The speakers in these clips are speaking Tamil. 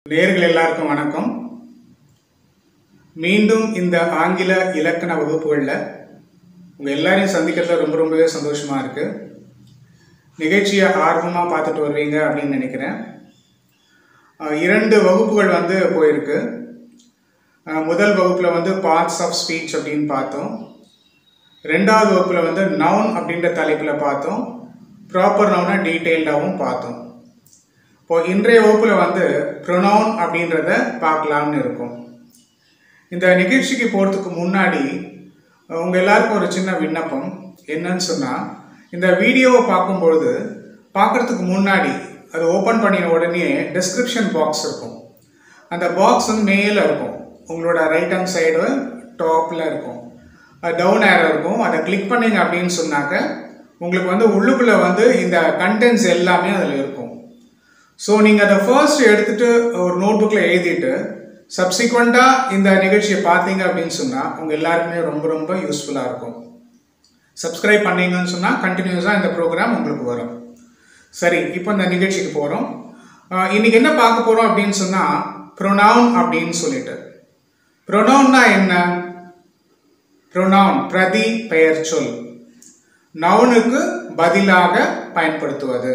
நேர்கள் எல்லாருக்கும் வணக்கம் மீண்டும் இந்த ஆங்கில இலக்கண வகுப்புகளில் உங்கள் எல்லாரையும் சந்திக்கிறதுல ரொம்ப ரொம்பவே சந்தோஷமாக இருக்குது நிகழ்ச்சியை ஆர்வமாக பார்த்துட்டு வருவீங்க அப்படின்னு நினைக்கிறேன் அஹ் இரண்டு வகுப்புகள் வந்து போயிருக்கு அஹ் முதல் வகுப்பில் வந்து பார்ட்ஸ் ஆஃப் ஸ்பீச் அப்படின்னு பார்த்தோம் ரெண்டாவது வகுப்பில் வந்து நவுன் அப்படின்ற தலைப்பில் பார்த்தோம் ப்ராப்பர் நவுனை டீட்டெயில்டாகவும் பார்த்தோம் இப்போ இன்றைய வகுப்பில் வந்து ப்ரொனவுன் அப்படின்றத பார்க்கலாம்னு இருக்கும் இந்த நிகழ்ச்சிக்கு போகிறதுக்கு முன்னாடி உங்கள் எல்லாருக்கும் ஒரு சின்ன விண்ணப்பம் என்னன்னு சொன்னால் இந்த வீடியோவை பார்க்கும்பொழுது பார்க்குறதுக்கு முன்னாடி அது ஓப்பன் பண்ணின உடனே டெஸ்கிரிப்ஷன் பாக்ஸ் இருக்கும் அந்த பாக்ஸ் வந்து மேலே இருக்கும் உங்களோட ரைட் ஹேண்ட் சைடு டாப்பில் இருக்கும் டவுன் ஏரோ இருக்கும் அதை கிளிக் பண்ணீங்க அப்படின்னு சொன்னாக்க உங்களுக்கு வந்து உள்ளுக்குள்ளே வந்து இந்த கண்டென்ட்ஸ் எல்லாமே அதில் இருக்கும் ஸோ நீங்கள் அதை ஃபர்ஸ்ட் எடுத்துட்டு ஒரு நோட் புக்கில் எழுதிட்டு சப்சிக்வெண்ட்டாக இந்த நிகழ்ச்சியை பார்த்தீங்க அப்படின்னு சொன்னால் உங்கள் எல்லாருக்குமே ரொம்ப ரொம்ப யூஸ்ஃபுல்லாக இருக்கும் சப்ஸ்கிரைப் பண்ணீங்கன்னு சொன்னால் கண்டினியூஸாக இந்த ப்ரோக்ராம் உங்களுக்கு வரும் சரி இப்போ இந்த நிகழ்ச்சிக்கு போகிறோம் இன்னைக்கு என்ன பார்க்க போகிறோம் அப்படின்னு சொன்னால் ப்ரொனவுன் அப்படின்னு சொல்லிட்டு ப்ரொனவுன்னா என்ன ப்ரொனவுன் பிரதி பெயர் சொல் நவுனுக்கு பதிலாக பயன்படுத்துவது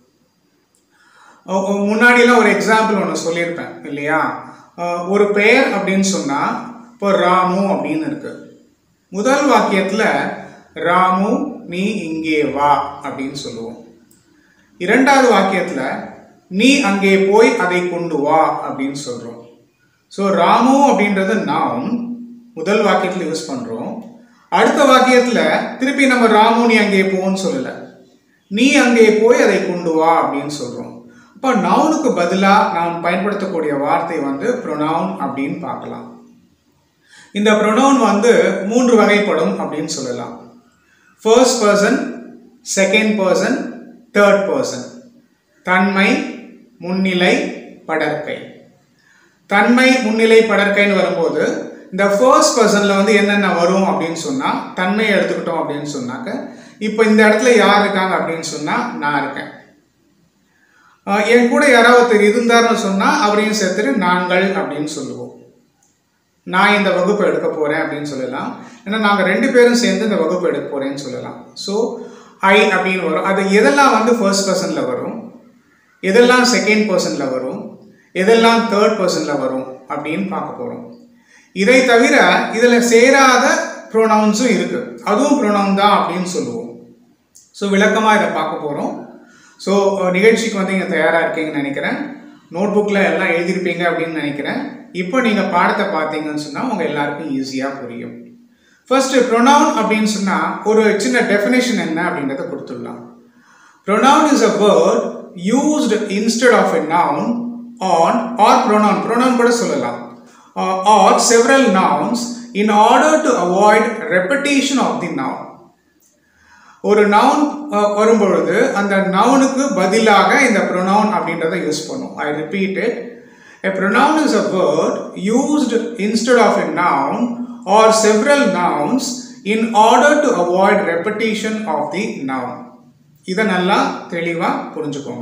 ஒ- ஒ- முன்னாடிலாம் ஒரு எக்ஸாம்பிள் ஒன்று சொல்லியிருப்பேன் இல்லையா அஹ் ஒரு பெயர் அப்படின்னு சொன்னால் இப்போ ராமு அப்படின்னு இருக்கு முதல் வாக்கியத்தில் ராமு நீ இங்கே வா அப்படின்னு சொல்லுவோம் இரண்டாவது வாக்கியத்தில் நீ அங்கே போய் அதை கொண்டு வா அப்படின்னு சொல்கிறோம் ஸோ ராமு அப்படின்றது நாம் முதல் வாக்கியத்தில் யூஸ் பண்ணுறோம் அடுத்த வாக்கியத்தில் திருப்பி நம்ம ராமு நீ அங்கே போன்னு சொல்லலை நீ அங்கே போய் அதை கொண்டு வா அப்படின்னு சொல்கிறோம் அப்போ நவுனுக்கு பதிலாக நாம் பயன்படுத்தக்கூடிய வார்த்தை வந்து ப்ரொனவுன் அப்படின்னு பார்க்கலாம் இந்த ப்ரொனவுன் வந்து மூன்று வகைப்படும் அப்படின்னு சொல்லலாம் first person second person third person தன்மை முன்னிலை படற்கை தன்மை முன்னிலை படற்கைன்னு வரும்போது இந்த ஃபர்ஸ்ட் பர்சனில் வந்து என்னென்ன வரும் அப்படின்னு சொன்னால் தன்மையை எடுத்துக்கிட்டோம் அப்படின்னு சொன்னாக்க இப்போ இந்த இடத்துல யார் இருக்காங்க அப்படின்னு சொன்னால் நான் இருக்கேன் ஆஹ் என் கூட யாராவது ஒருத்தர் இருந்தாருன்னு சொன்னால் அவரையும் சேர்த்துட்டு நாங்கள் அப்படின்னு சொல்லுவோம் நான் இந்த வகுப்பு எடுக்க போகிறேன் அப்படின்னு சொல்லலாம் ஏன்னா நாங்கள் ரெண்டு பேரும் சேர்ந்து இந்த வகுப்பு எடுக்க போகிறேன்னு சொல்லலாம் ஸோ ஐ அப்படின்னு வரும் அது எதெல்லாம் வந்து ஃபர்ஸ்ட் பர்சனில் வரும் எதெல்லாம் செகண்ட் பர்சனில் வரும் எதெல்லாம் தேர்ட் பர்சனில் வரும் அப்படின்னு பார்க்க போகிறோம் இதை தவிர இதில் சேராத ப்ரோனவுன்ஸும் இருக்குது அதுவும் ப்ரோனவுன் தான் அப்படின்னு சொல்லுவோம் ஸோ விளக்கமாக இதை பார்க்க போகிறோம் ஸோ நிகழ்ச்சிக்கு வந்து நீங்கள் தயாராக இருக்கீங்கன்னு நினைக்கிறேன் நோட் புக்கில் எல்லாம் எழுதியிருப்பீங்க அப்படின்னு நினைக்கிறேன் இப்போ நீங்கள் பாடத்தை பார்த்தீங்கன்னு சொன்னால் உங்கள் எல்லாருக்கும் ஈஸியாக புரியும் ஃபர்ஸ்ட் ப்ரொனவுன் அப்படின்னு சொன்னால் ஒரு சின்ன டெஃபினேஷன் என்ன அப்படின்றத கொடுத்துடலாம் pronoun is a word used instead of a noun on or pronoun pronoun கூட சொல்லலாம் uh, or several nouns in order to avoid repetition of the noun ஒரு நவுன் வரும்பொழுது அந்த நவுனுக்கு பதிலாக இந்த ப்ரொனவுன் அப்படின்றத யூஸ் பண்ணும் I repeat it A pronoun is a word used instead of a noun or several nouns in order to avoid repetition of the noun. இதை நல்லா தெளிவாக புரிஞ்சுக்கோங்க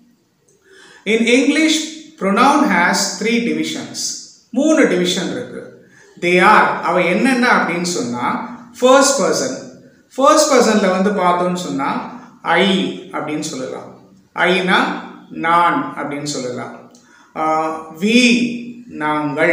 in English pronoun has three divisions மூணு டிவிஷன் இருக்கு தே ஆர் அவ என்னென்ன அப்படின்னு சொன்னால் ஃபர்ஸ்ட் பர்சன் ஃபர்ஸ்ட் பர்சனில் வந்து பார்த்தோம்னு சொன்னால் ஐ அப்படின்னு சொல்லலாம் ஐனா நான் அப்படின்னு சொல்லலாம் வி நாங்கள்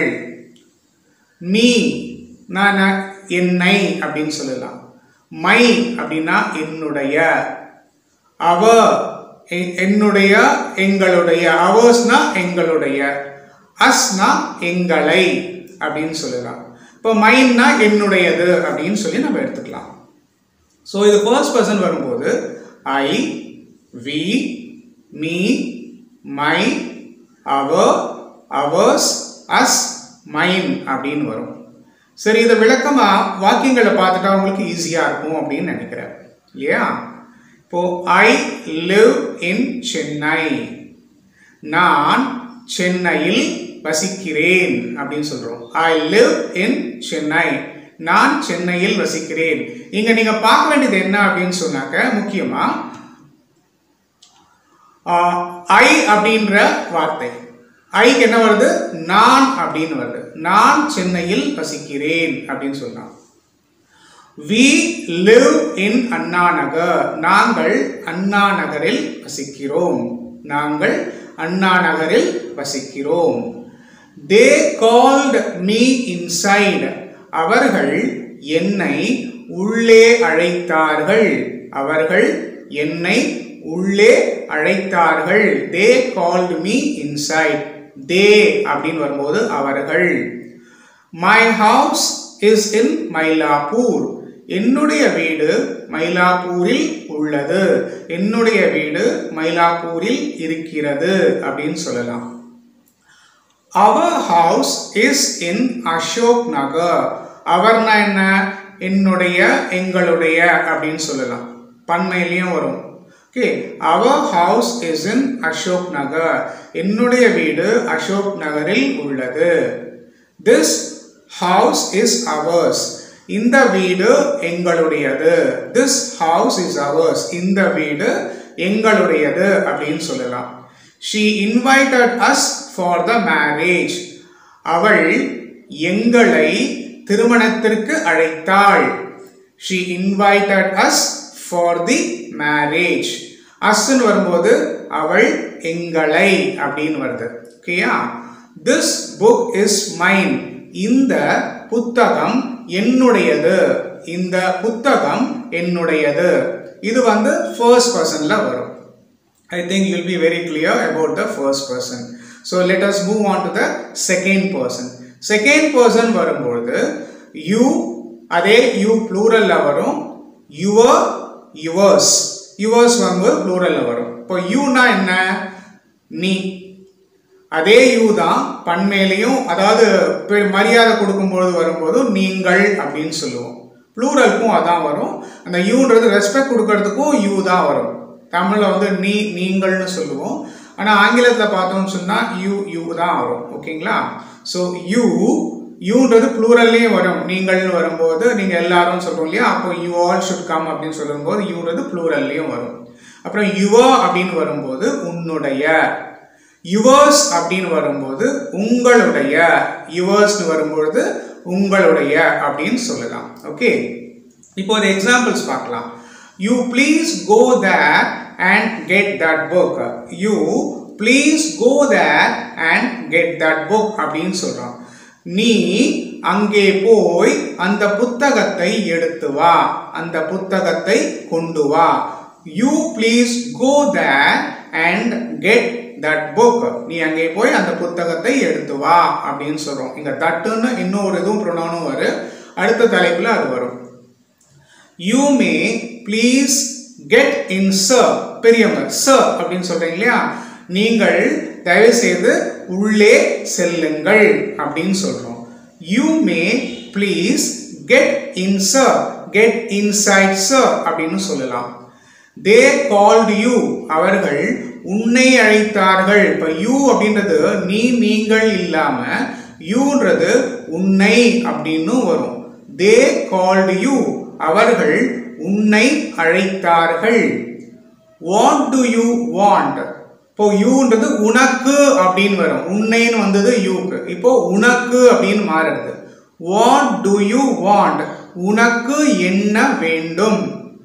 நீ நான் என்னை அப்படின்னு சொல்லலாம் மை அப்படின்னா என்னுடைய அவ எ- என்னுடைய எங்களுடைய அவர்ஸ்னா எங்களுடைய அஸ்னா எங்களை அப்படின்னு சொல்லலாம் இப்போ மைன்னா என்னுடையது அப்படின்னு சொல்லி நம்ம எடுத்துக்கலாம் ஸோ இது ஃபர்ஸ்ட் பர்சன் வரும்போது I we me my our ours us mine அப்படின்னு வரும் சரி இதை விளக்கமாக வாக்கியங்களை பார்த்துட்டா உங்களுக்கு ஈஸியாக இருக்கும் அப்படின்னு நினைக்கிறேன் இல்லையா இப்போ ஐ லிவ் இன் சென்னை நான் சென்னையில் வசிக்கிறேன் அப்படின்னு சொல்றோம் ஐ லிவ் இன் சென்னை நான் சென்னையில் வசிக்கிறேன் இங்க நீங்க பார்க்க வேண்டியது என்ன அப்படின்னு சொன்னாக்க முக்கியமா ஐ அப்படின்ற வார்த்தை ஐக்கு என்ன வருது நான் அப்படின்னு வருது நான் சென்னையில் வசிக்கிறேன் அப்படின்னு சொல்லலாம் வி லிவ் இன் அண்ணா நகர் நாங்கள் அண்ணா நகரில் வசிக்கிறோம் நாங்கள் அண்ணா நகரில் வசிக்கிறோம் தே கால்ட் மீ இன்சைட் அவர்கள் என்னை உள்ளே அழைத்தார்கள் அவர்கள் என்னை உள்ளே அழைத்தார்கள் they called me inside they அப்படின்னு வரும்போது அவர்கள் my house is in Mylapore என்னுடைய வீடு மயிலாப்பூரில் உள்ளது என்னுடைய வீடு மயிலாப்பூரில் இருக்கிறது அப்படின்னு சொல்லலாம் our house is in Ashok Nagar அவர்னா என்ன என்னுடைய எங்களுடைய அப்படின்னு சொல்லலாம் பன்மையிலையும் வரும் okay our house is in Ashok Nagar என்னுடைய வீடு அசோக் நகரில் உள்ளது திஸ் ஹவுஸ் இஸ் அவர்ஸ் இந்த வீடு எங்களுடையது திஸ் ஹவுஸ் இஸ் அவர்ஸ் இந்த வீடு எங்களுடையது அப்படின்னு சொல்லலாம் she invited us for the marriage அவள் எங்களை திருமணத்திற்கு அழைத்தாள் she invited us for the marriage அஸ்ன்னு வரும்போது அவள் எங்களை அப்படின்னு வருது ஓகேயா திஸ் புக் இஸ் மைன் இந்த புத்தகம் என்னுடையது இந்த புத்தகம் என்னுடையது இது வந்து ஃபர்ஸ்ட் பர்சன்ல வரும் I think you'll be very clear about the first person. So let us move on to the second person. Second person வரும்பொழுது you அதே you pluralல வரும் your yours yours வரும்போது pluralல வரும் இப்போ youனா என்ன நீ அதே யூ தான் பண்மையிலையும் அதாவது பெ- மரியாதை கொடுக்கும்பொழுது வரும்போது நீங்கள் அப்படின்னு சொல்லுவோம் ப்ளூரலுக்கும் அதான் வரும் அந்த யூன்றது ரெஸ்பெக்ட் கொடுக்கறதுக்கும் யூ தான் வரும் தமிழில் வந்து நீ நீங்கள்னு சொல்லுவோம் ஆனால் ஆங்கிலத்தில் பார்த்தோம்னு சொன்னால் யூ யூ தான் வரும் ஓகேங்களா ஸோ யூ யூன்றது ப்ளூரல்லையும் வரும் நீங்கள்னு வரும்போது நீங்கள் எல்லாரும் சொல்றோம் இல்லையா அப்போ யூ ஆல் ஷுட் கம் அப்படின்னு சொல்லும்போது யூன்றது ப்ளூரல்லையும் வரும் அப்புறம் யுவா அப்படின்னு வரும்போது உன்னுடைய யுவர்ஸ் அப்படின்னு வரும்போது உங்களுடைய யுவர்ஸ்னு வரும்பொழுது உங்களுடைய அப்படின்னு சொல்லலாம் ஓகே இப்போ ஒரு எக்ஸாம்பிள்ஸ் பார்க்கலாம் you please go there and get that book you please go there and get that book அப்படின்னு சொல்றோம் நீ அங்கே போய் அந்த புத்தகத்தை எடுத்து வா அந்த புத்தகத்தை கொண்டு வா you please go there and get that book நீ அங்கே போய் அந்த புத்தகத்தை எடுத்து வா அப்படின்னு சொல்றோம் இங்க தட்டுன்னு இன்னொரு இதுவும் ப்ரொனவுனும் வரும் அடுத்த தலைப்புல அது வரும் you may please get in sir பெரியவங்க சர் அப்படின்னு சொல்றீங்க இல்லையா நீங்கள் தயவு செய்து உள்ளே செல்லுங்கள் அப்படின்னு சொல்றோம் you may please get in sir get inside sir அப்படின்னு சொல்லலாம் தே கால்டு யூ அவர்கள் உன்னை அழைத்தார்கள் இப்ப யூ அப்படின்றது நீ நீங்கள் இல்லாம யூன்றது உன்னை அப்படின்னு வரும் தே கால்டு யூ அவர்கள் உன்னை அழைத்தார்கள் வாட் டு யூ வாண்ட் இப்போ யூன்றது உனக்கு அப்படின்னு வரும் உன்னைன்னு வந்தது யூக்கு இப்போ உனக்கு அப்படின்னு மாறுறது வாட் டு யூ வாண்ட் உனக்கு என்ன வேண்டும்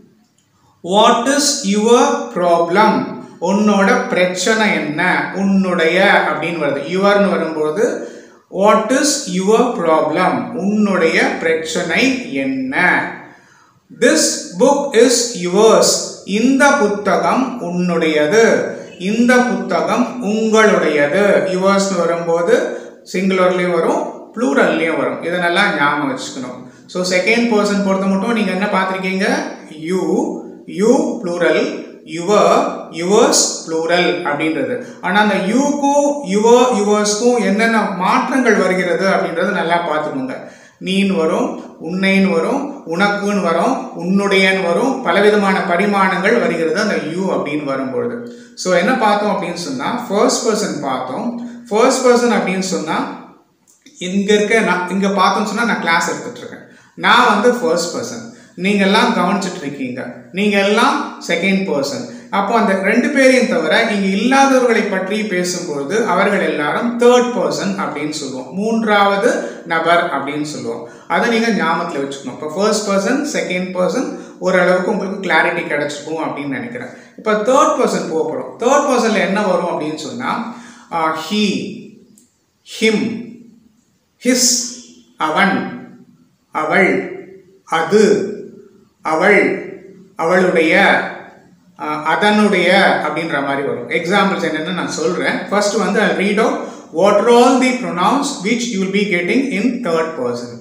வாட் இஸ் யுவர் ப்ராப்ளம் உன்னோட பிரச்சனை என்ன உன்னுடைய அப்படின்னு வருது யுவர்னு வரும்போது வாட் இஸ் யுவர் ப்ராப்ளம் உன்னுடைய பிரச்சனை என்ன திஸ் புக் இஸ் யுவர்ஸ் இந்த புத்தகம் உன்னுடையது இந்த புத்தகம் உங்களுடையது யுவர்ஸ்னு வரும்போது சிங்குலர்லேயும் வரும் ப்ளூரல்லையும் வரும் இதை நல்லா ஞாபகம் வச்சுக்கணும் ஸோ செகண்ட் பர்சன் பொறுத்த மட்டும் நீங்கள் என்ன பார்த்துருக்கீங்க you you plural your yours plural அப்படின்றது ஆனால் அந்த யூக்கும் யுவர் யுவர்ஸ்க்கும் என்னென்ன மாற்றங்கள் வருகிறது அப்படின்றது நல்லா பார்த்துக்கோங்க நீன்னு வரும் உன்னைன்னு வரும் உனக்குன்னு வரும் உன்னுடையன்னு வரும் பலவிதமான பரிமாணங்கள் வருகிறது அந்த யூ அப்படின்னு வரும்பொழுது ஸோ என்ன பார்த்தோம் அப்படின்னு சொன்னால் ஃபர்ஸ்ட் பர்சன் பார்த்தோம் ஃபர்ஸ்ட் பர்சன் அப்படின்னு சொன்னால் இங்க இருக்க நான் இங்க பார்த்தோம்னு சொன்னா நான் கிளாஸ் எடுத்துட்டு இருக்கேன் நான் வந்து ஃபர்ஸ்ட் பர்சன் நீங்க எல்லாம் கவனிச்சுட்டு இருக்கீங்க நீங்க எல்லாம் செகண்ட் பர்சன் அப்போ அந்த ரெண்டு பேரையும் தவிர இங்க இல்லாதவர்களை பற்றி பேசும்பொழுது அவர்கள் எல்லாரும் தேர்ட் பர்சன் அப்படின்னு சொல்லுவோம் மூன்றாவது நபர் அப்படின்னு சொல்லுவோம் அதை நீங்க ஞாபகத்தில் வச்சுக்கணும் இப்போ ஃபர்ஸ்ட் பர்சன் செகண்ட் பர்சன் ஓரளவுக்கு உங்களுக்கு கிளாரிட்டி கிடைச்சிருக்கும் அப்படின்னு நினைக்கிறேன் இப்போ தேர்ட் பர்சன் போக போகிறோம் தேர்ட் பர்சன்ல என்ன வரும் அப்படின்னு சொன்னா ஹீ ஹிம் ஹிஸ் அவன் அவள் அது அவள் அவளுடைய அஹ், அதனுடைய அப்படின்ற மாதிரி வரும் எக்ஸாம்பிள்ஸ் என்னென்னு நான் சொல்கிறேன் ஃபர்ஸ்ட் வந்து I read out what are all the pronouns which you will be getting in third person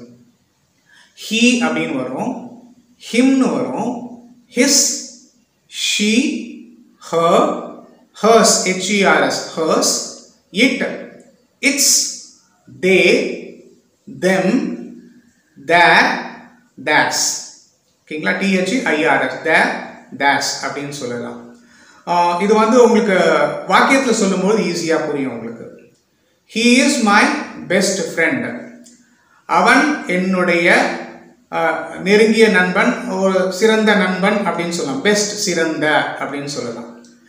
he அப்படின்னு வரும் ஹிம்னு வரும் his she her hers H E R S hers it its they them their theirs ஓகேங்களா டிஹெச் ஐஆர்எஸ் தேர் தேட்ஸ் அப்படின்னு சொல்லலாம் ஆஹ் இது வந்து உங்களுக்கு வாக்கியத்தில் சொல்லும்போது ஈஸியாக புரியும் உங்களுக்கு he is my best friend அவன் என்னுடைய ஆஹ், நெருங்கிய நண்பன் ஒரு சிறந்த நண்பன் அப்படின்னு சொல்லலாம் பெஸ்ட் சிறந்த அப்படின்னு சொல்லலாம்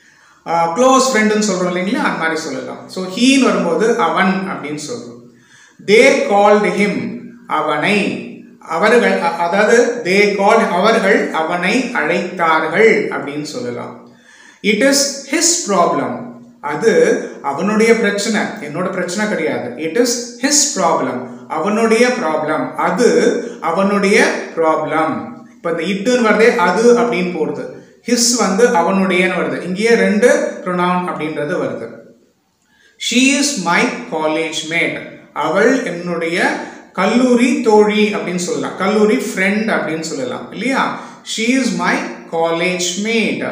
க்ளோஸ் ஃப்ரெண்டுன்னு சொல்கிறோம் இல்லைங்களா அது மாதிரி சொல்லலாம் ஸோ ஹீன்னு வரும்போது அவன் அப்படின்னு சொல்றோம் தே கால்டு ஹிம் அவனை அவர்கள் அ- அதாவது தே கால் அவர்கள் அவனை அழைத்தார்கள் அப்படின்னு சொல்லலாம் இட் இஸ் ஹிஸ் ப்ராப்ளம் அது அவனுடைய பிரச்சனை என்னோட பிரச்சனை கிடையாது இட் இஸ் ஹிஸ் ப்ராப்ளம் அவனுடைய ப்ராப்ளம் அது அவனுடைய ப்ராப்ளம் இப்போ இந்த இட்டுன்னு வருதே அது அப்படின்னு போடுது ஹிஸ் வந்து அவனுடையன்னு வருது இங்கேயே ரெண்டு ப்ரொனவுன் அப்படின்றது வருது she is my college mate அவள் என்னுடைய கல்லூரி தோழி அப்படின்னு சொல்லலாம் கல்லூரி ஃப்ரெண்ட் அப்படின்னு சொல்லலாம் இல்லையா she is my college mate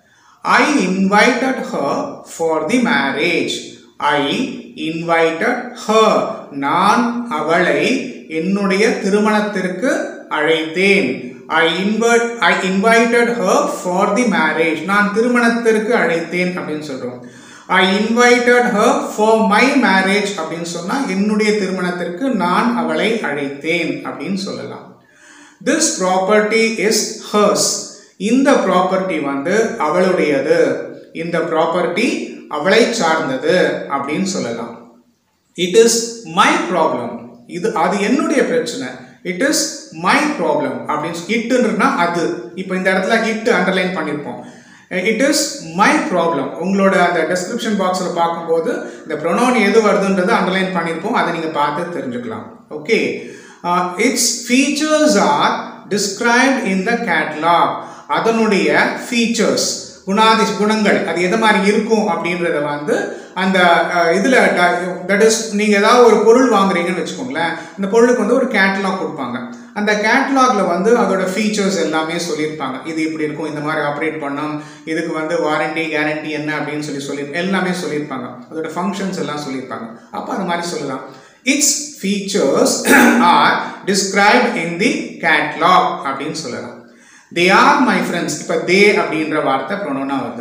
I invited her for the marriage I invited her நான் அவளை என்னுடைய திருமணத்திற்கு அழைத்தேன் I invert I invited her for the marriage நான் திருமணத்திற்கு அழைத்தேன் அப்படின்னு சொல்றோம் I invited her for my marriage அப்படின்னு சொன்னா என்னுடைய திருமணத்திற்கு நான் அவளை அழைத்தேன் அப்படின்னு சொல்லலாம் திஸ் ப்ராப்பர்ட்டி இஸ் ஹர்ஸ் இந்த ப்ராப்பர்ட்டி வந்து அவளுடையது இந்த ப்ராப்பர்ட்டி அவளை சார்ந்தது அப்படின்னு சொல்லலாம் இட் இஸ் மை ப்ராப்ளம் இது அது என்னுடைய பிரச்சனை இட் இஸ் மை ப்ராப்ளம் அப்படின்னு இட்டுன்றனா அது இப்போ இந்த இடத்துல இட்டு அண்டர்லைன் பண்ணியிருப்போம் இட் இஸ் மை ப்ராப்ளம் உங்களோட அந்த டெஸ்கிரிப்ஷன் பாக்ஸில் பார்க்கும்போது இந்த ப்ரொனவுன் எது வருதுன்றதை அண்டர்லைன் பண்ணியிருப்போம் அதை நீங்கள் பார்த்து தெரிஞ்சுக்கலாம் okay its features are described in the catalogue அதனுடைய ஃபீச்சர்ஸ் குணாதி குணங்கள் அது எது மாதிரி இருக்கும் அப்படின்றத வந்து அந்த அஹ், இதுல தட் இஸ் நீங்க ஏதாவது ஒரு பொருள் வாங்குறீங்கன்னு வச்சுக்கோங்களேன் அந்த பொருளுக்கு வந்து ஒரு கேட்டலாக் கொடுப்பாங்க அந்த கேட்டலாக்ல வந்து அதோட ஃபீச்சர்ஸ் எல்லாமே சொல்லியிருப்பாங்க இது இப்படி இருக்கும் இந்த மாதிரி ஆப்ரேட் பண்ணோம் இதுக்கு வந்து வாரண்டி கேரண்டி என்ன அப்படின்னு சொல்லி சொல்லி எல்லாமே சொல்லியிருப்பாங்க அதோட ஃபங்க்ஷன்ஸ் எல்லாம் சொல்லியிருப்பாங்க அப்போ அது மாதிரி சொல்லலாம் its features are described in the catalogue அப்படின்னு சொல்லலாம் தே ஆர் மை ஃப்ரெண்ட்ஸ் இப்போ தே அப்படின்ற வார்த்தை ப்ரொனோனா வருது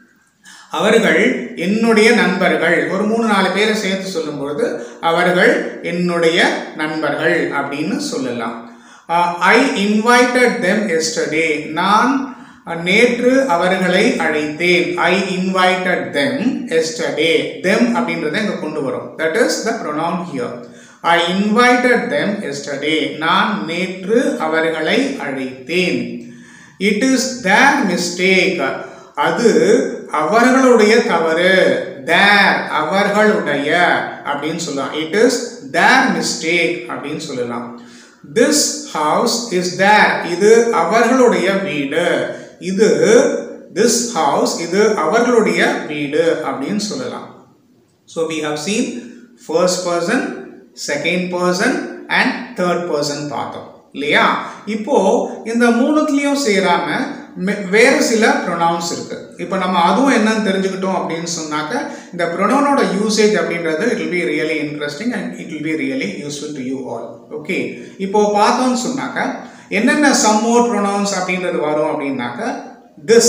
அவர்கள் என்னுடைய நண்பர்கள் ஒரு மூணு நாலு பேரை சேர்த்து சொல்லும்பொழுது அவர்கள் என்னுடைய நண்பர்கள் அப்படின்னு சொல்லலாம் ஐ இன்வைட்டட் தெம் எஸ்டர்டே நான் அஹ், நேற்று அவர்களை அழைத்தேன் I invited them yesterday them அப்படின்றத இங்க கொண்டு வரும் that is the pronoun here I invited them yesterday நான் நேற்று அவர்களை அழைத்தேன் இட் இஸ் தேர் மிஸ்டேக் அது அவர்களுடைய தவறு தேர் அவர்களுடைய அப்படின்னு சொல்லலாம் இட் இஸ் தேர் மிஸ்டேக் அப்படின்னு சொல்லலாம் திஸ் ஹவுஸ் இஸ் தேர் இது அவர்களுடைய வீடு இது திஸ் ஹவுஸ் இது அவர்களுடைய வீடு அப்படின்னு சொல்லலாம் So we have seen first person, second person and third person பார்த்தோம் இல்லையா இப்போ இந்த மூணுத்துலயும் சேராம மெ- வேறு சில ப்ரொனவுன்ஸ் இருக்கு இப்போ நம்ம அதுவும் என்னன்னு தெரிஞ்சுக்கிட்டோம் அப்படின்னு சொன்னாக்க இந்த ப்ரொனவுனோட யூசேஜ் அப்படின்றது it will be really interesting and it will be really useful to you all okay இப்போ பார்த்தோம்னு சொன்னாக்க என்னென்ன சம் மோர் ப்ரொனவுன்ஸ் அப்படின்றது வரும் அப்படின்னாக்க this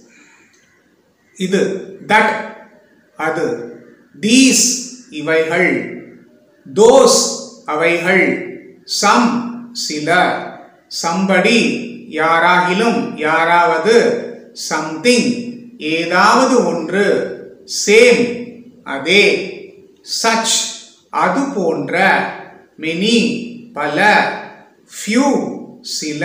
இது தட் அது தீஸ் இவைகள் தோஸ் அவைகள் சம் சில சம்படி யாராகிலும் யாராவது சம்திங் ஏதாவது ஒன்று சேம் அதே சச் அது போன்ற மெனி பல ஃபியூ சில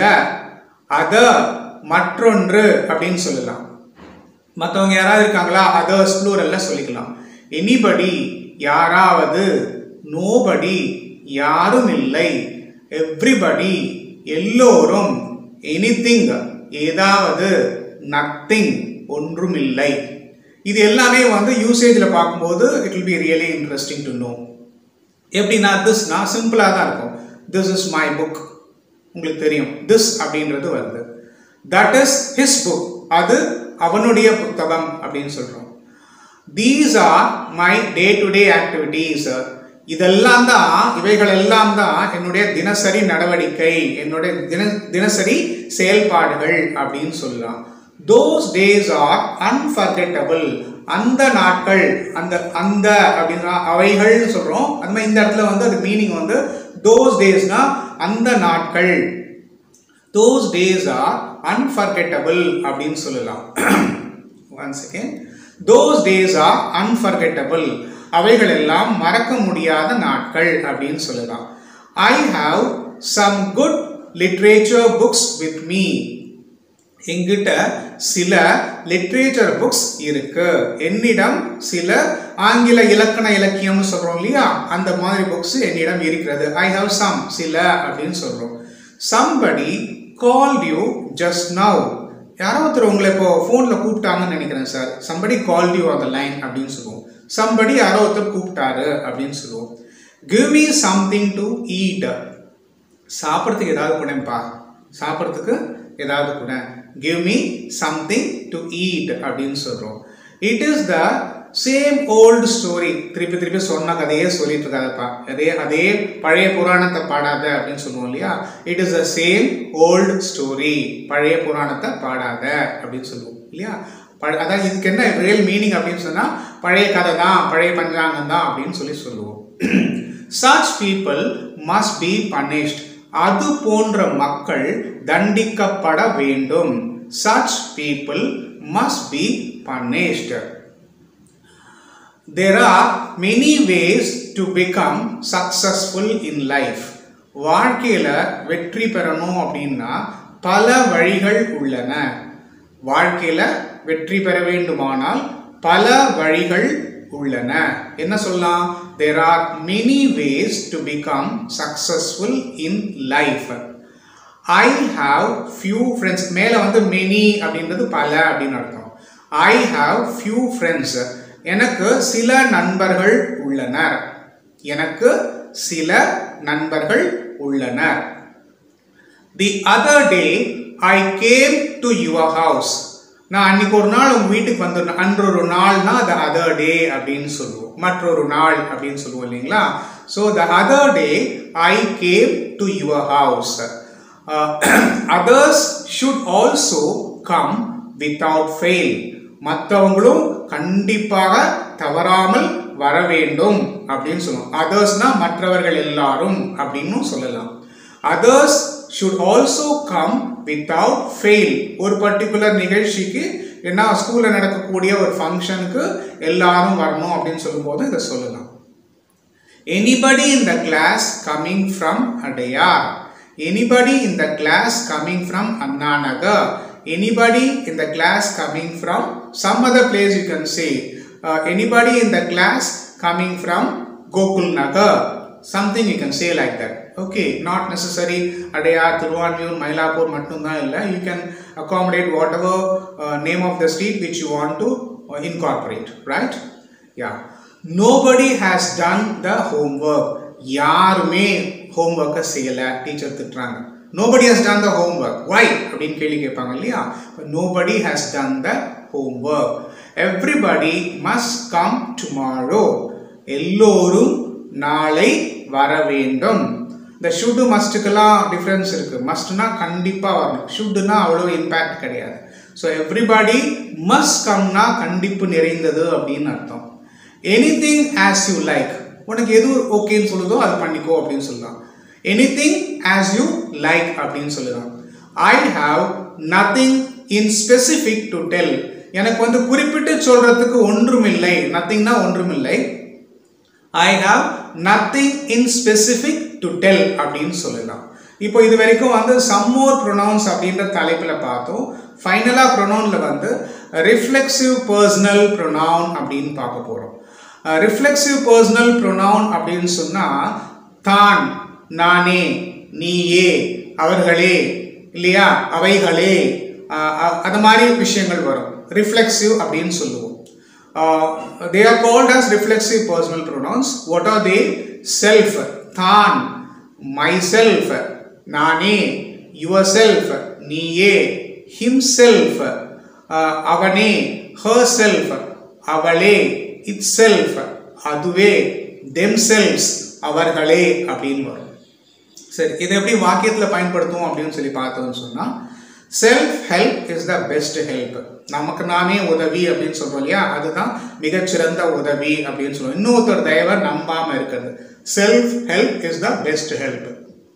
அதர் மற்றொன்று அப்படின்னு சொல்லலாம் மற்றவங்க யாராவது இருக்காங்களா அதர்ஸ் ப்ளூரல்ல சொல்லிக்கலாம் எனிபடி யாராவது நோபடி யாரும் இல்லை எவ்ரிபடி எல்லோரும் எனிதிங் ஏதாவது நத்திங் ஒன்றுமில்லை இது எல்லாமே வந்து யூசேஜில் பார்க்கும்போது it will be really interesting to know எப்படின்னா திஸ்னா சிம்பிளாக தான் இருக்கும் திஸ் இஸ் மை புக் உங்களுக்கு தெரியும் திஸ் அப்படின்றது வருது தட் இஸ் ஹிஸ் புக் அது அவனுடைய புத்தகம் அப்படின்னு சொல்றோம் these are my day to day activities இதெல்லாம் தான் இவைகள் எல்லாம் தான் என்னுடைய தினசரி நடவடிக்கை என்னுடைய தின தினசரி செயல்பாடுகள் அப்படின்னு சொல்லலாம் தோஸ் டேஸ் ஆர் அன்ஃபர்கெட்டபிள் அந்த நாட்கள் அந்த அந்த அப்படின்னா அவைகள்னு சொல்றோம் அது மாதிரி இந்த இடத்துல வந்து அது மீனிங் வந்து தோஸ் டேஸ்னா அந்த நாட்கள் தோஸ் டேஸ் ஆர் அன்ஃபர்கெட்டபிள் அப்படின்னு சொல்லலாம் one second those days are unforgettable அவைகள் எல்லாம் மறக்க முடியாத நாட்கள் அப்படின்னு சொல்லலாம் I have some good literature books with me எங்கிட்ட சில லிட்ரேச்சர் புக்ஸ் இருக்கு என்னிடம் சில ஆங்கில இலக்கண இலக்கியம்னு சொல்றோம் இல்லையா அந்த மாதிரி புக்ஸ் என்னிடம் இருக்கிறது ஐ ஹாவ் சம் சில அப்படின்னு சொல்றோம் somebody call you just now யாரோ ஒருத்தர் உங்களை இப்போ ஃபோனில் கூப்பிட்டாங்கன்னு நினைக்கிறேன் sir somebody call you on the line அப்படின்னு சொல்லுவோம் சம்படி யாரோ ஒருத்தர் கூப்பிட்டாரு அப்படின்னு சொல்லுவோம் give me something to eat சாப்பிட்றதுக்கு ஏதாவது கூடப்பா சாப்பிட்றதுக்கு ஏதாவது கூட give me something to eat அப்படின்னு சொல்கிறோம் it is the same old story திருப்பி திருப்பி சொன்ன கதையே சொல்லிட்டு இருக்காதப்பா அதே அதே பழைய புராணத்தை பாடாத அப்படின்னு சொல்லுவோம் இல்லையா it is the same old story பழைய புராணத்தை பாடாத அப்படின்னு சொல்லுவோம் இல்லையா பழ அதான் இதுக்கு என்ன ரியல் மீனிங் அப்படின்னு சொன்னால் பழைய கதை தான் பழைய பஞ்சாங்கம் தான் அப்படின்னு சொல்லி சொல்லுவோம் such people must be punished அது போன்ற மக்கள் தண்டிக்கப்பட வேண்டும் such people must be punished there are many ways to become successful in life வாழ்க்கையில வெற்றி பெறணும் அப்படின்னா பல வழிகள் உள்ளன வாழ்க்கையில வெற்றி பெற வேண்டுமானால் பல வழிகள் உள்ளன என்ன சொல்லலாம் there are many ways to become successful in life I have few friends மேல வந்து many அப்படின்றது பல அப்படின்னு அர்த்தம் I have few friends எனக்கு சில நண்பர்கள் உள்ளனர் எனக்கு சில நண்பர்கள் உள்ளனர் the other day I came to your house நான் அன்னைக்கு ஒரு நாள் உங்க வீட்டுக்கு வந்து அன்றொரு நாள்னா த அதர் டே அப்படின்னு சொல்லுவோம் மற்றொரு நாள் அப்படின்னு சொல்லுவோம் இல்லைங்களா so the other day I came to your house others should also come without fail மற்றவங்களும் கண்டிப்பாக தவறாமல் வர வேண்டும் அப்படின்னு சொல்லுவோம் அதர்ஸ்னா மற்றவர்கள் எல்லாரும் அப்படின்னு சொல்லலாம் others should also come without fail ஒரு பர்டிகுலர் நிகழ்ச்சிக்கு என்ன ஸ்கூல்ல நடக்கக்கூடிய ஒரு ஃபங்க்ஷனுக்கு எல்லாரும் வரணும் அப்படின்னு சொல்லும்போது இதை சொல்லலாம் anybody in the class coming from Adyar anybody in the class coming from Anna Nagar anybody in the class coming from some other place you can say uh, anybody in the class coming from Gokul Nagar something you can say like that okay not necessary Adayar, Thiruvanmiyur, Mylapore மட்டும்தான் இல்லை you can accommodate whatever uh, name of the street which you want to uh, incorporate right yeah nobody has done the homework யாருமே ஹோம்ஒர்க்கை செய்யலை டீச்சர் திட்டுறாங்க nobody has done the homework why அப்படின்னு கேள்வி கேட்பாங்க இல்லையா nobody has done the homework everybody must come tomorrow எல்லோரும் நாளை வர வேண்டும் இந்த ஷுட்டு மஸ்ட்டுக்கெல்லாம் டிஃப்ரென்ஸ் இருக்கு மஸ்ட்னா கண்டிப்பாக வரணும் ஷுட்டுனா அவ்வளோ இம்பேக்ட் கிடையாது ஸோ எவ்ரிபடி மஸ்ட் கம்னா கண்டிப்பு நிறைந்தது அப்படின்னு அர்த்தம் anything as you like உனக்கு எது ஓகேன்னு சொல்லுதோ அது பண்ணிக்கோ அப்படின்னு சொல்லலாம் எனிதிங் ஆஸ் யூ லைக் அப்படின்னு சொல்லலாம் I have nothing in specific to tell எனக்கு வந்து குறிப்பிட்டு சொல்றதுக்கு ஒன்றுமில்லை நத்திங்னா ஒன்றுமில்லை I have nothing in specific to tell அப்படின்னு சொல்லலாம் இப்போ இது வரைக்கும் வந்து சம்மோர் ப்ரொனவுன்ஸ் அப்படின்ற தலைப்பில் பார்த்தோம் ஃபைனலாக ப்ரொனவுனில் வந்து ரிஃப்ளெக்சிவ் பர்சனல் ப்ரொனவுன் அப்படின்னு பார்க்க போகிறோம் ரிஃப்ளெக்சிவ் பர்சனல் ப்ரொனவுன் அப்படின்னு சொன்னால் தான் நானே நீயே அவர்களே இல்லையா அவைகளே அது மாதிரி விஷயங்கள் வரும் ரிஃப்ளெக்சிவ் அப்படின்னு சொல்லுவோம் they are called as reflexive personal pronouns what are they self தான் மை செல்ஃப் நானே யுவர் செல்ஃப் நீயே ஹிம் செல்ஃப் அவனே ஹர் செல்ஃப் அவளே இட் செல்ஃப் அதுவே தெம் செல்ஸ் அவர்களே அப்படின்னு வரும் சரி இதை எப்படி வாக்கியத்தில் பயன்படுத்துவோம் அப்படின்னு சொல்லி பார்த்தோம்னு சொன்னால் self help is the best help நமக்கு நாமே உதவி அப்படின்னு சொல்றோம் இல்லையா அதுதான் மிகச்சிறந்த உதவி அப்படின்னு சொல்லுவோம் இன்னொருத்தர் தயவை நம்பாம இருக்கிறது self help is the best help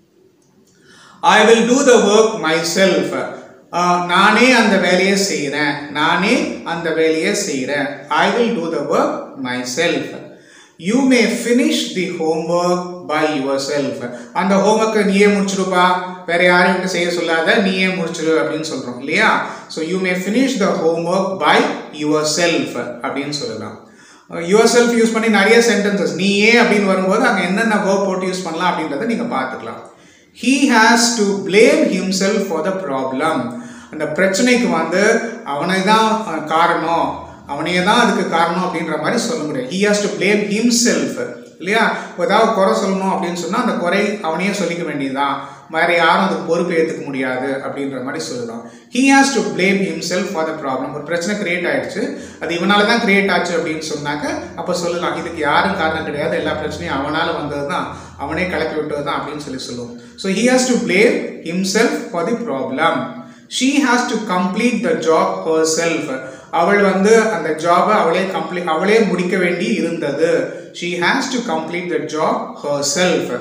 I will do the work myself நானே அந்த வேலையை செய்கிறேன் நானே அந்த வேலையை செய்கிறேன் I will do the work myself you may finish the homework by yourself அந்த ஹோம்ஒர்க்கை நீயே முடிச்சிருப்பா வேற யாரையும் விட்டு செய்ய சொல்லாத நீயே முடிச்சிரு அப்படின்னு சொல்றோம் இல்லையா so you may finish the homework by yourself அப்படின்னு சொல்லலாம் யுவர் செல்ஃப் யூஸ் பண்ணி நிறைய சென்டென்சஸ் நீயே அப்படின்னு வரும்போது அங்கே என்னென்ன வேர்ப் போட்டு யூஸ் பண்ணலாம் அப்படின்றத நீங்கள் பார்த்துக்கலாம் he has to blame himself for the problem அந்த பிரச்சனைக்கு வந்து அவனை தான் காரணம் அவனையே தான் அதுக்கு காரணம் அப்படின்ற மாதிரி சொல்ல முடியாது he has to blame himself இல்லையா ஏதாவது குறை சொல்லணும் அப்படின்னு சொன்னால் அந்த குறை அவனையே சொல்லிக்க வேண்டியதுதான் வேற யாரும் அதுக்கு பொறுப்பு ஏற்றுக்க முடியாது அப்படின்ற மாதிரி சொல்லலாம் he has to blame himself for the problem ஒரு பிரச்சனை கிரியேட் ஆயிடுச்சு அது இவனால தான் கிரியேட் ஆச்சு அப்படின்னு சொன்னாக்க அப்போ சொல்லலாம் இதுக்கு யாரும் காரணம் கிடையாது எல்லா பிரச்சனையும் அவனால் வந்தது தான் அவனே கிளப்பி விட்டது தான் அப்படின்னு சொல்லி சொல்லுவோம் so he has to blame himself for the problem she has to complete the job herself அவள் வந்து அந்த ஜாபை அவளே கம்ப்ளீட் அவளே முடிக்க வேண்டி இருந்தது she has to complete the job herself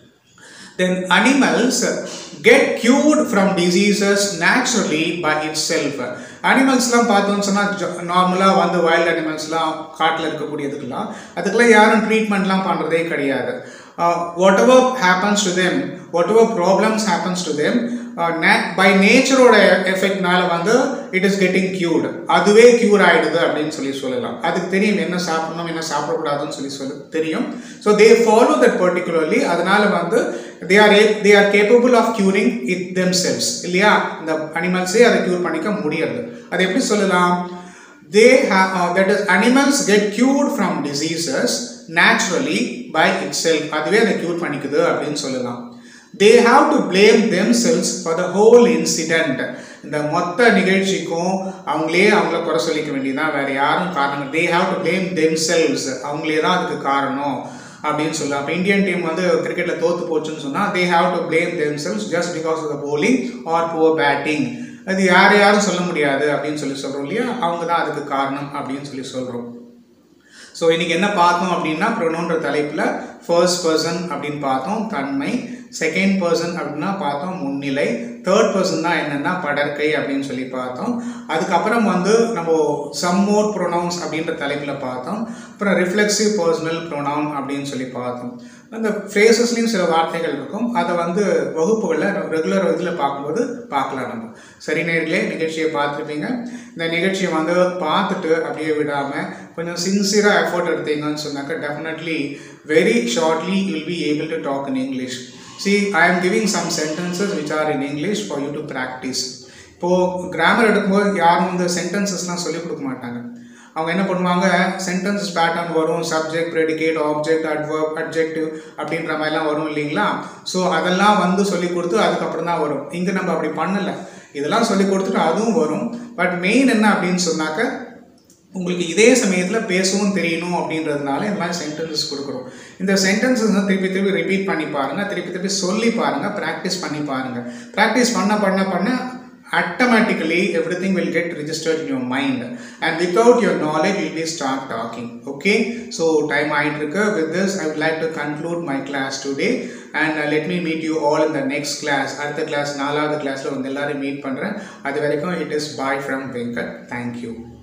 then animals get cured from diseases naturally by itself அனிமல்ஸ்லாம் பார்த்தோம்னு சொன்னால் நார்மலாக வந்து வைல்ட் அனிமல்ஸ்லாம் காட்டில் இருக்கக்கூடியதுக்கெல்லாம் அதுக்கெல்லாம் யாரும் ட்ரீட்மெண்ட்லாம் பண்ணுறதே கிடையாது whatever happens to them whatever problems happens to them by நேச்சரோட எஃபெக்ட்னால வந்து இட் இஸ் கெட்டிங் கியூர்டு அதுவே கியூர் ஆயிடுது அப்படின்னு சொல்லி சொல்லலாம் அதுக்கு தெரியும் என்ன சாப்பிடணும் என்ன சாப்பிடக்கூடாதுன்னு சொல்லி சொல்லு தெரியும் so they follow that particularly அதனால வந்து they are they are capable of curing it themselves இல்லையா இந்த அனிமல்ஸே அதை கியூர் பண்ணிக்க முடியாது அது எப்படி சொல்லலாம் they that is animals get cured from diseases naturally by itself அதுவே அதை கியூர் பண்ணிக்குது அப்படின்னு சொல்லலாம் they have to blame themselves for the whole incident இந்த மொத்த நிகழ்ச்சிக்கும் அவங்களே அவங்கள குறை சொல்லிக்க வேண்டியதான் வேற யாரும் காரணம் they have to blame themselves அவங்களே தான் அதுக்கு காரணம் அப்படின்னு சொல்லலாம் இப்போ இந்தியன் டீம் வந்து கிரிக்கெட்டில் தோத்து போச்சுன்னு சொன்னால் they have to blame themselves just because of the bowling or poor batting அது யார் யாரும் சொல்ல முடியாது அப்படின்னு சொல்லி சொல்கிறோம் இல்லையா அவங்க தான் அதுக்கு காரணம் அப்படின்னு சொல்லி சொல்கிறோம் ஸோ இன்னைக்கு என்ன பார்த்தோம் அப்படின்னா ப்ரொனோன்ற தலைப்பில் ஃபர்ஸ்ட் பர்சன் அப்படின்னு பார்த்தோம் தன்மை செகண்ட் பர்சன் அப்படின்னா பார்த்தோம் முன்னிலை தேர்ட் பர்சன் தான் என்னென்னா படற்கை அப்படின்னு சொல்லி பார்த்தோம் அதுக்கப்புறம் வந்து நம்ம சம்மோர் ப்ரொனவுன்ஸ் அப்படின்ற தலைப்பில் பார்த்தோம் அப்புறம் ரிஃப்ளெக்சிவ் பர்சனல் ப்ரொனவுன் அப்படின்னு சொல்லி பார்த்தோம் அந்த ஃப்ரேசஸ்லேயும் சில வார்த்தைகள் இருக்கும் அதை வந்து வகுப்புகளில் ரெகுலர் இதில் பார்க்கும்போது பார்க்கலாம் நம்ம சரி நேர்களே நிகழ்ச்சியை பார்த்துருப்பீங்க இந்த நிகழ்ச்சியை வந்து பார்த்துட்டு அப்படியே விடாமல் கொஞ்சம் சின்சியராக எஃபோர்ட் எடுத்தீங்கன்னு சொன்னாக்க definitely very shortly will be able to talk in English See, I am giving some sentences which are in English for you to practice. இப்போது கிராமர் எடுக்கும்போது யாரும் இந்த சென்டென்சஸ்லாம் சொல்லிக் கொடுக்க மாட்டாங்க அவங்க என்ன பண்ணுவாங்க சென்டென்ஸ் பேட்டர்ன் வரும் subject predicate object adverb adjective அப்படின்ற மாதிரிலாம் வரும் இல்லைங்களா ஸோ அதெல்லாம் வந்து சொல்லி கொடுத்து அதுக்கப்புறம் தான் வரும் இங்கே நம்ம அப்படி பண்ணலை இதெல்லாம் சொல்லி கொடுத்துட்டு அதுவும் வரும் பட் மெயின் என்ன அப்படின்னு சொன்னாக்க உங்களுக்கு இதே சமயத்தில் பேசவும் தெரியணும் அப்படின்றதுனால இந்த மாதிரி சென்டென்சஸ் கொடுக்குறோம் இந்த சென்டென்சஸ் திருப்பி திருப்பி ரிப்பீட் பண்ணி பாருங்கள் திருப்பி திருப்பி சொல்லி பாருங்கள் ப்ராக்டிஸ் பண்ணி பாருங்கள் ப்ராக்டிஸ் பண்ண பண்ண பண்ண automatically everything will get registered in your mind and without your knowledge you will start talking okay so time ஆயிட்டிருக்கு with this i would like to conclude my class today and uh, let me meet you all in the next class அடுத்த கிளாஸ் நாலாவது கிளாஸில் வந்து எல்லாரும் மீட் பண்ணுறேன் அது வரைக்கும் it is bye from Venkat thank you